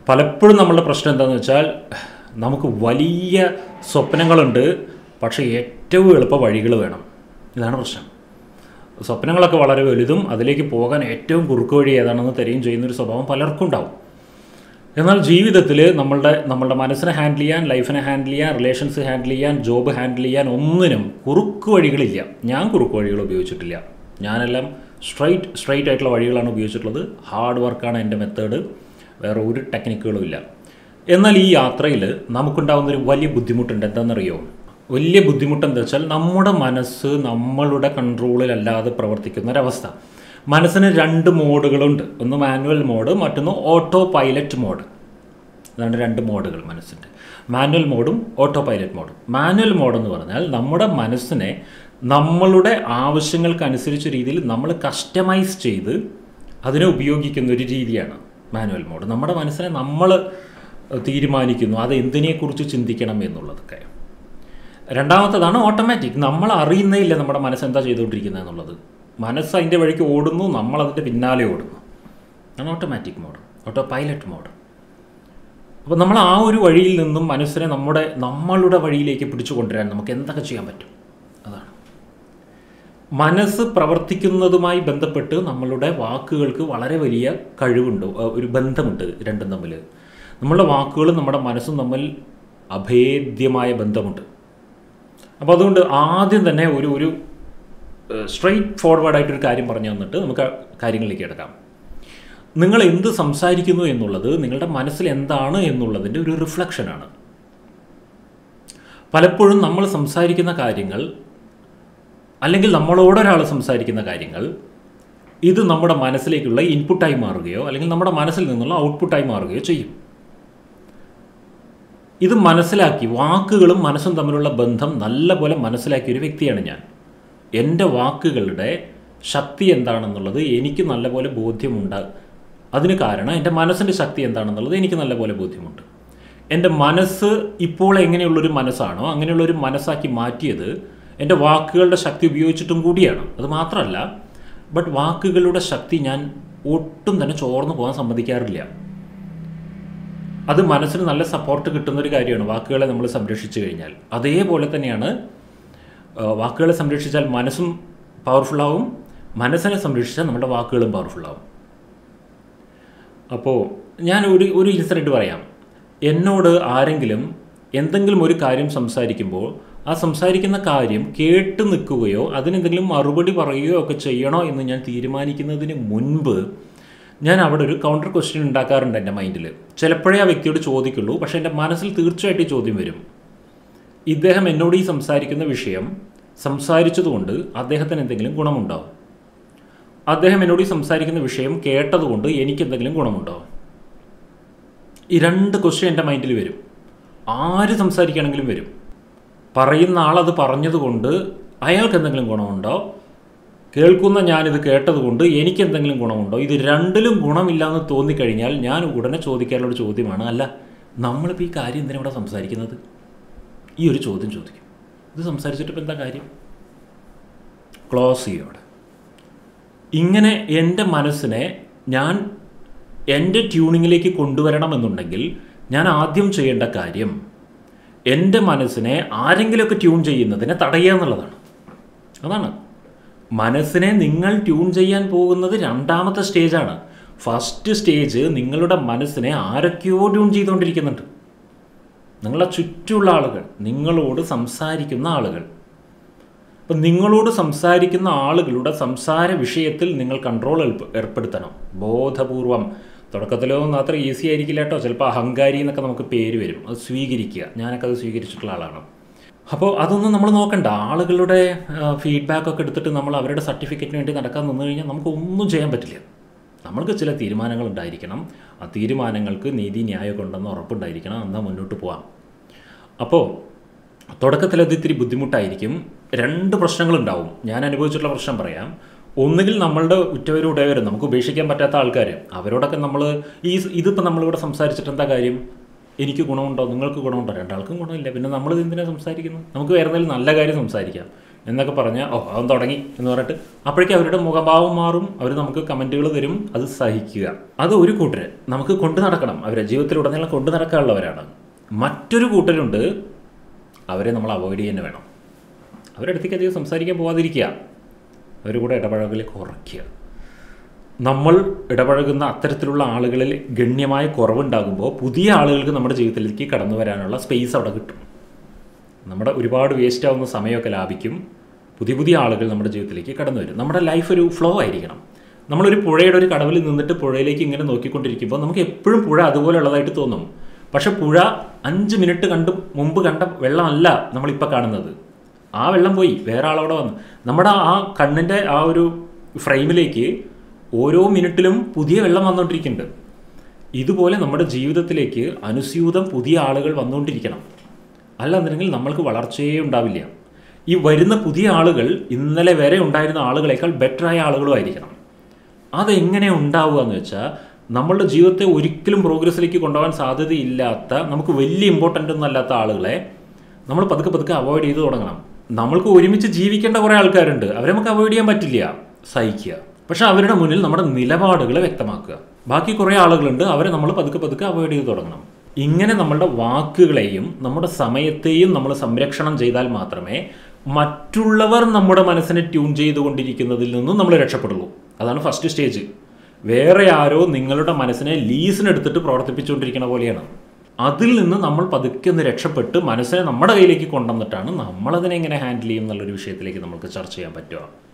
പലപ്പോഴും നമ്മളുടെ പ്രശ്നം എന്താണെന്ന് വെച്ചാൽ നമുക്ക് വലിയ സ്വപ്നങ്ങളുണ്ട് പക്ഷേ ഏറ്റവും എളുപ്പ വഴികൾ വേണം ഇതാണ് പ്രശ്നം സ്വപ്നങ്ങളൊക്കെ വളരെ വലുതും അതിലേക്ക് പോകാൻ ഏറ്റവും കുറുക്ക് വഴി ഏതാണെന്ന് തരികയും ചെയ്യുന്നൊരു സ്വഭാവം പലർക്കും ഉണ്ടാവും എന്നാൽ ജീവിതത്തിൽ നമ്മളുടെ നമ്മളുടെ മനസ്സിനെ ഹാൻഡിൽ ചെയ്യാൻ ലൈഫിനെ ഹാൻഡിൽ ചെയ്യാൻ റിലേഷൻസ് ഹാൻഡിൽ ചെയ്യാൻ ജോബ് ഹാൻഡിൽ ചെയ്യാൻ ഒന്നിനും കുറുക്ക് വഴികളില്ല ഞാൻ കുറുക്ക് വഴികൾ ഉപയോഗിച്ചിട്ടില്ല ഞാനെല്ലാം സ്ട്രൈറ്റ് സ്ട്രൈറ്റ് ആയിട്ടുള്ള വഴികളാണ് ഉപയോഗിച്ചിട്ടുള്ളത് ഹാർഡ് വർക്കാണ് എൻ്റെ മെത്തേഡ് വേറെ ഒരു ടെക്നിക്കുകളും ഇല്ല എന്നാൽ ഈ യാത്രയിൽ നമുക്കുണ്ടാകുന്നൊരു വലിയ ബുദ്ധിമുട്ടുണ്ട് എന്താണെന്നറിയോ വലിയ ബുദ്ധിമുട്ട് എന്താ വെച്ചാൽ നമ്മുടെ മനസ്സ് നമ്മളുടെ കൺട്രോളിലല്ലാതെ പ്രവർത്തിക്കുന്ന ഒരവസ്ഥ മനസ്സിന് രണ്ട് മോഡുകളുണ്ട് ഒന്ന് മാനുവൽ മോഡ് മറ്റൊന്ന് ഓട്ടോ പൈലറ്റ് മോഡ് അതാണ് രണ്ട് മോഡുകൾ മനസ്സിൻ്റെ മാനുവൽ മോഡും ഓട്ടോ പൈലറ്റ് മോഡും മാനുവൽ മോഡ് എന്ന് പറഞ്ഞാൽ നമ്മുടെ മനസ്സിനെ നമ്മളുടെ ആവശ്യങ്ങൾക്കനുസരിച്ച രീതിയിൽ നമ്മൾ കസ്റ്റമൈസ് ചെയ്ത് അതിനെ ഉപയോഗിക്കുന്ന ഒരു രീതിയാണ് മാനുവൽ മോഡ് നമ്മുടെ മനസ്സിനെ നമ്മൾ തീരുമാനിക്കുന്നു അത് എന്തിനെക്കുറിച്ച് ചിന്തിക്കണം എന്നുള്ളതൊക്കെ രണ്ടാമത്തതാണ് ഓട്ടോമാറ്റിക് നമ്മൾ അറിയുന്നേയില്ല നമ്മുടെ മനസ്സ് എന്താ ചെയ്തുകൊണ്ടിരിക്കുന്നത് എന്നുള്ളത് മനസ്സ് അതിൻ്റെ വഴിക്ക് ഓടുന്നു നമ്മൾ അതിൻ്റെ പിന്നാലെ ഓടുന്നു അതാണ് automatic mode autopilot mode അപ്പോൾ നമ്മൾ ആ ഒരു വഴിയിൽ നിന്നും മനസ്സിനെ നമ്മുടെ നമ്മളുടെ വഴിയിലേക്ക് പിടിച്ചു കൊണ്ടുവരാൻ നമുക്ക് എന്തൊക്കെ ചെയ്യാൻ പറ്റും അതാണ് മനസ്സ് പ്രവർത്തിക്കുന്നതുമായി ബന്ധപ്പെട്ട് നമ്മളുടെ വാക്കുകൾക്ക് വളരെ വലിയ കഴിവുണ്ട് ഏഹ് ഒരു ബന്ധമുണ്ട് രണ്ടും തമ്മിൽ നമ്മളുടെ വാക്കുകളും നമ്മുടെ മനസ്സും തമ്മിൽ അഭേദ്യമായ ബന്ധമുണ്ട് അപ്പോൾ അതുകൊണ്ട് ആദ്യം തന്നെ ഒരു ഒരു സ്ട്രെയിറ്റ് ഫോർവേഡായിട്ടൊരു കാര്യം പറഞ്ഞു തന്നിട്ട് നമുക്ക് ആ കാര്യങ്ങളിലേക്ക് എടുക്കാം നിങ്ങൾ എന്ത് സംസാരിക്കുന്നു എന്നുള്ളത് നിങ്ങളുടെ മനസ്സിൽ എന്താണ് എന്നുള്ളതിൻ്റെ ഒരു റിഫ്ലക്ഷനാണ് പലപ്പോഴും നമ്മൾ സംസാരിക്കുന്ന കാര്യങ്ങൾ അല്ലെങ്കിൽ നമ്മളോടൊരാൾ സംസാരിക്കുന്ന കാര്യങ്ങൾ ഇത് നമ്മുടെ മനസ്സിലേക്കുള്ള ഇൻപുട്ടായി മാറുകയോ അല്ലെങ്കിൽ നമ്മുടെ മനസ്സിൽ നിന്നുള്ള ഔട്ട്പുട്ടായി മാറുകയോ ചെയ്യും ഇത് മനസ്സിലാക്കി വാക്കുകളും മനസ്സും തമ്മിലുള്ള ബന്ധം നല്ലപോലെ മനസ്സിലാക്കിയ ഒരു വ്യക്തിയാണ് ഞാൻ എൻ്റെ വാക്കുകളുടെ ശക്തി എന്താണെന്നുള്ളത് എനിക്ക് നല്ലപോലെ ബോധ്യമുണ്ട് അതിന് കാരണം എൻ്റെ മനസ്സിൻ്റെ ശക്തി എന്താണെന്നുള്ളത് എനിക്ക് നല്ലപോലെ ബോധ്യമുണ്ട് എൻ്റെ മനസ്സ് ഇപ്പോൾ എങ്ങനെയുള്ളൊരു മനസ്സാണോ അങ്ങനെയുള്ളൊരു മനസ്സാക്കി മാറ്റിയത് എൻ്റെ വാക്കുകളുടെ ശക്തി ഉപയോഗിച്ചിട്ടും കൂടിയാണ് അത് മാത്രമല്ല ബട്ട് വാക്കുകളുടെ ശക്തി ഞാൻ ഒട്ടും തന്നെ ചോർന്നു പോകാൻ സമ്മതിക്കാറില്ല അത് മനസ്സിന് നല്ല സപ്പോർട്ട് കിട്ടുന്ന ഒരു കാര്യമാണ് വാക്കുകളെ നമ്മൾ സംരക്ഷിച്ചു കഴിഞ്ഞാൽ അതേപോലെ തന്നെയാണ് ആ, വാക്കുകളെ സംരക്ഷിച്ചാൽ മനസ്സും പവർഫുള്ളാവും മനസ്സിനെ സംരക്ഷിച്ചാൽ നമ്മുടെ വാക്കുകളും പവർഫുള്ളാവും അപ്പോൾ ഞാൻ ഒരു ഒരു ഇൻസിഡൻറ്റ് പറയാം എന്നോട് ആരെങ്കിലും എന്തെങ്കിലും ഒരു കാര്യം സംസാരിക്കുമ്പോൾ ആ സംസാരിക്കുന്ന കാര്യം കേട്ട് നിൽക്കുകയോ അതിനെന്തെങ്കിലും മറുപടി പറയുകയോ ഒക്കെ ചെയ്യണോ എന്ന് ഞാൻ തീരുമാനിക്കുന്നതിന് മുൻപ് ഞാൻ അവിടെ ഒരു കൗണ്ടർ ക്വസ്റ്റ്യൻ ഉണ്ടാക്കാറുണ്ട് എൻ്റെ മൈൻഡിൽ ചിലപ്പോഴേ ആ വ്യക്തിയോട് ചോദിക്കുള്ളൂ പക്ഷേ എൻ്റെ മനസ്സിൽ തീർച്ചയായിട്ടും ഈ ചോദ്യം വരും ഇദ്ദേഹം എന്നോട് ഈ സംസാരിക്കുന്ന വിഷയം സംസാരിച്ചതുകൊണ്ട് അദ്ദേഹത്തിന് എന്തെങ്കിലും ഗുണമുണ്ടാവും അദ്ദേഹം എന്നോട് ഈ സംസാരിക്കുന്ന വിഷയം കേട്ടതുകൊണ്ട് എനിക്ക് എന്തെങ്കിലും ഗുണമുണ്ടോ ഈ രണ്ട് ക്വസ്റ്റ്യൻ എൻ്റെ മൈൻഡിൽ വരും ആര് സംസാരിക്കുകയാണെങ്കിലും വരും പറയുന്ന ആളത് പറഞ്ഞതുകൊണ്ട് അയാൾക്ക് എന്തെങ്കിലും ഗുണമുണ്ടോ കേൾക്കുന്ന ഞാനിത് കേട്ടതുകൊണ്ട് എനിക്ക് എന്തെങ്കിലും ഗുണമുണ്ടോ ഇത് രണ്ടിലും ഗുണമില്ലാന്ന് തോന്നിക്കഴിഞ്ഞാൽ ഞാൻ ഉടനെ ചോദിക്കാനുള്ള ഒരു ചോദ്യമാണ് അല്ല നമ്മളിപ്പോൾ ഈ കാര്യം എന്തിനാ ഇവിടെ സംസാരിക്കുന്നത് ഈ ഒരു ചോദ്യം ചോദിക്കും ഇത് സംസാരിച്ചിട്ട് ഇപ്പം എന്താ കാര്യം ക്ലോസ് ചെയ്യോടെ ഇങ്ങനെ എൻ്റെ മനസ്സിനെ ഞാൻ എൻ്റെ ട്യൂണിങ്ങിലേക്ക് കൊണ്ടുവരണമെന്നുണ്ടെങ്കിൽ ഞാൻ ആദ്യം ചെയ്യേണ്ട കാര്യം എൻ്റെ മനസ്സിനെ ആരെങ്കിലുമൊക്കെ ട്യൂൺ ചെയ്യുന്നതിനെ തടയുക എന്നുള്ളതാണ് അതാണ് മനസ്സിനെ നിങ്ങൾ ട്യൂൺ ചെയ്യാൻ പോകുന്നത് രണ്ടാമത്തെ സ്റ്റേജാണ് ഫസ്റ്റ് സ്റ്റേജ് നിങ്ങളുടെ മനസ്സിനെ ആരൊക്കെയോ ട്യൂൺ ചെയ്തുകൊണ്ടിരിക്കുന്നുണ്ട് നിങ്ങളുടെ ചുറ്റുമുള്ള ആളുകൾ നിങ്ങളോട് സംസാരിക്കുന്ന ആളുകൾ അപ്പം നിങ്ങളോട് സംസാരിക്കുന്ന ആളുകളുടെ സംസാര വിഷയത്തിൽ നിങ്ങൾ കൺട്രോൾ ഏർപ്പെടുത്തണം ബോധപൂർവം തുടക്കത്തിലൊന്നും അത്ര ഈസി ആയിരിക്കില്ല കേട്ടോ ചിലപ്പോൾ അഹങ്കാരി എന്നൊക്കെ നമുക്ക് പേര് വരും അത് സ്വീകരിക്കുക ഞാനൊക്കെ അത് സ്വീകരിച്ചിട്ടുള്ള ആളാണ് അപ്പോൾ അതൊന്നും നമ്മൾ നോക്കണ്ട ആളുകളുടെ ഫീഡ്ബാക്ക് ഒക്കെ എടുത്തിട്ട് നമ്മൾ അവരുടെ സർട്ടിഫിക്കറ്റിന് വേണ്ടി നടക്കാൻ നിന്ന് കഴിഞ്ഞാൽ നമുക്ക് ഒന്നും ചെയ്യാൻ പറ്റില്ല നമ്മൾക്ക് ചില തീരുമാനങ്ങൾ ഉണ്ടായിരിക്കണം ആ തീരുമാനങ്ങൾക്ക് നീതി ന്യായമൊക്കെ ഉണ്ടെന്ന് ഉറപ്പുണ്ടായിരിക്കണം എന്നാൽ മുന്നോട്ട് പോവാം അപ്പോൾ തുടക്കത്തിൽ അത് ഇത്തിരി ബുദ്ധിമുട്ടായിരിക്കും രണ്ട് പ്രശ്നങ്ങളുണ്ടാവും ഞാൻ അനുഭവിച്ചിട്ടുള്ള പ്രശ്നം പറയാം ഒന്നുകിൽ നമ്മളുടെ ഉറ്റവരും ഉടയവരും നമുക്ക് ഉപേക്ഷിക്കാൻ പറ്റാത്ത ആൾക്കാർ അവരോടൊക്കെ നമ്മൾ ഈ ഇതിപ്പോൾ നമ്മളിവിടെ സംസാരിച്ചിട്ട് എന്താ കാര്യം എനിക്ക് ഗുണമുണ്ടോ നിങ്ങൾക്ക് ഗുണമുണ്ടോ രണ്ടാൾക്കും ഗുണമില്ല പിന്നെ നമ്മൾ എന്തിനാണ് സംസാരിക്കുന്നത് നമുക്ക് വേറെ എന്തെങ്കിലും നല്ല കാര്യം സംസാരിക്കാം എന്നൊക്കെ പറഞ്ഞാൽ ഓ അവൻ തുടങ്ങി എന്ന് പറഞ്ഞിട്ട് അപ്പോഴേക്കും അവരുടെ മുഖഭാവം മാറും അവർ നമുക്ക് കമൻറ്റുകൾ തരും അത് സഹിക്കുക അത് ഒരു കൂട്ടർ നമുക്ക് കൊണ്ടു നടക്കണം അവരെ ജീവിതത്തിലുടനീളം കൊണ്ടു നടക്കാനുള്ളവരാണ് മറ്റൊരു കൂട്ടരുണ്ട് അവരെ നമ്മൾ അവോയ്ഡ് ചെയ്യുക തന്നെ വേണം അവരുടെ അടുത്തേക്ക് അധികം സംസാരിക്കാൻ പോകാതിരിക്കുക അവർ കൂടെ ഇടപഴകൽ കുറയ്ക്കുക നമ്മൾ ഇടപഴകുന്ന അത്തരത്തിലുള്ള ആളുകളിൽ ഗണ്യമായ കുറവുണ്ടാകുമ്പോൾ പുതിയ ആളുകൾക്ക് നമ്മുടെ ജീവിതത്തിലേക്ക് കടന്നു വരാനുള്ള സ്പേസ് അവിടെ കിട്ടും നമ്മുടെ ഒരുപാട് വേസ്റ്റ് ആവുന്ന സമയമൊക്കെ ലാഭിക്കും പുതിയ പുതിയ ആളുകൾ നമ്മുടെ ജീവിതത്തിലേക്ക് കടന്നു വരും നമ്മുടെ ലൈഫ് ഒരു ഫ്ലോ ആയിരിക്കണം നമ്മളൊരു പുഴയുടെ ഒരു കടവിൽ നിന്നിട്ട് പുഴയിലേക്ക് ഇങ്ങനെ നോക്കിക്കൊണ്ടിരിക്കുമ്പോൾ നമുക്ക് എപ്പോഴും പുഴ അതുപോലെയുള്ളതായിട്ട് തോന്നും പക്ഷെ പുഴ അഞ്ച് മിനിറ്റ് കണ്ട് മുമ്പ് കണ്ട വെള്ളമല്ല നമ്മളിപ്പോൾ കാണുന്നത് ആ വെള്ളം പോയി വേറെ ആളവിടെ വന്നു നമ്മുടെ ആ കണ്ണിൻ്റെ ആ ഒരു ഫ്രെയിമിലേക്ക് ഓരോ മിനിറ്റിലും പുതിയ വെള്ളം വന്നുകൊണ്ടിരിക്കുന്നുണ്ട് ഇതുപോലെ നമ്മുടെ ജീവിതത്തിലേക്ക് അനുസ്യൂതം പുതിയ ആളുകൾ വന്നുകൊണ്ടിരിക്കണം അല്ലാന്നുണ്ടെങ്കിൽ നമ്മൾക്ക് വളർച്ചയേ ഉണ്ടാവില്ല ഈ വരുന്ന പുതിയ ആളുകൾ ഇന്നലെ വരെ ഉണ്ടായിരുന്ന ആളുകളെക്കാൾ ബെറ്ററായ ആളുകളും ആയിരിക്കണം അതെങ്ങനെ ഉണ്ടാവുക എന്ന് വെച്ചാൽ നമ്മളുടെ ജീവിതത്തെ ഒരിക്കലും പ്രോഗ്രസ്സിലേക്ക് കൊണ്ടുപോകാൻ സാധ്യതയില്ലാത്ത നമുക്ക് വലിയ ഇമ്പോർട്ടൻ്റ് ഒന്നും അല്ലാത്ത ആളുകളെ നമ്മൾ പതുക്കെ പതുക്കെ അവോയ്ഡ് ചെയ്ത് തുടങ്ങണം നമ്മൾക്ക് ഒരുമിച്ച് ജീവിക്കേണ്ട കുറേ ആൾക്കാരുണ്ട് അവരെ നമുക്ക് അവോയ്ഡ് ചെയ്യാൻ പറ്റില്ല സഹിക്കുക പക്ഷെ അവരുടെ മുന്നിൽ നമ്മുടെ നിലപാടുകൾ വ്യക്തമാക്കുക ബാക്കി കുറേ ആളുകളുണ്ട് അവരെ നമ്മൾ പതുക്കെ പതുക്കെ അവോയ്ഡ് ചെയ്ത് തുടങ്ങണം ഇങ്ങനെ നമ്മളുടെ വാക്കുകളെയും നമ്മുടെ സമയത്തെയും നമ്മൾ സംരക്ഷണം ചെയ്താൽ മാത്രമേ മറ്റുള്ളവർ നമ്മുടെ മനസ്സിനെ ട്യൂൺ ചെയ്തുകൊണ്ടിരിക്കുന്നതിൽ നിന്നും നമ്മൾ രക്ഷപ്പെടുള്ളൂ അതാണ് ഫസ്റ്റ് സ്റ്റേജ് വേറെ ആരോ നിങ്ങളുടെ മനസ്സിനെ ലീസിനെടുത്തിട്ട് പ്രവർത്തിപ്പിച്ചുകൊണ്ടിരിക്കുന്ന പോലെയാണ് അതിൽ നിന്ന് നമ്മൾ പതുക്കെ ഒന്ന് രക്ഷപ്പെട്ട് മനസ്സിനെ നമ്മുടെ കയ്യിലേക്ക് കൊണ്ടുവന്നിട്ടാണ് നമ്മളതിനെ എങ്ങനെ ഹാൻഡിൽ ചെയ്യും എന്നുള്ളൊരു വിഷയത്തിലേക്ക് നമുക്ക് ചർച്ച ചെയ്യാൻ പറ്റുക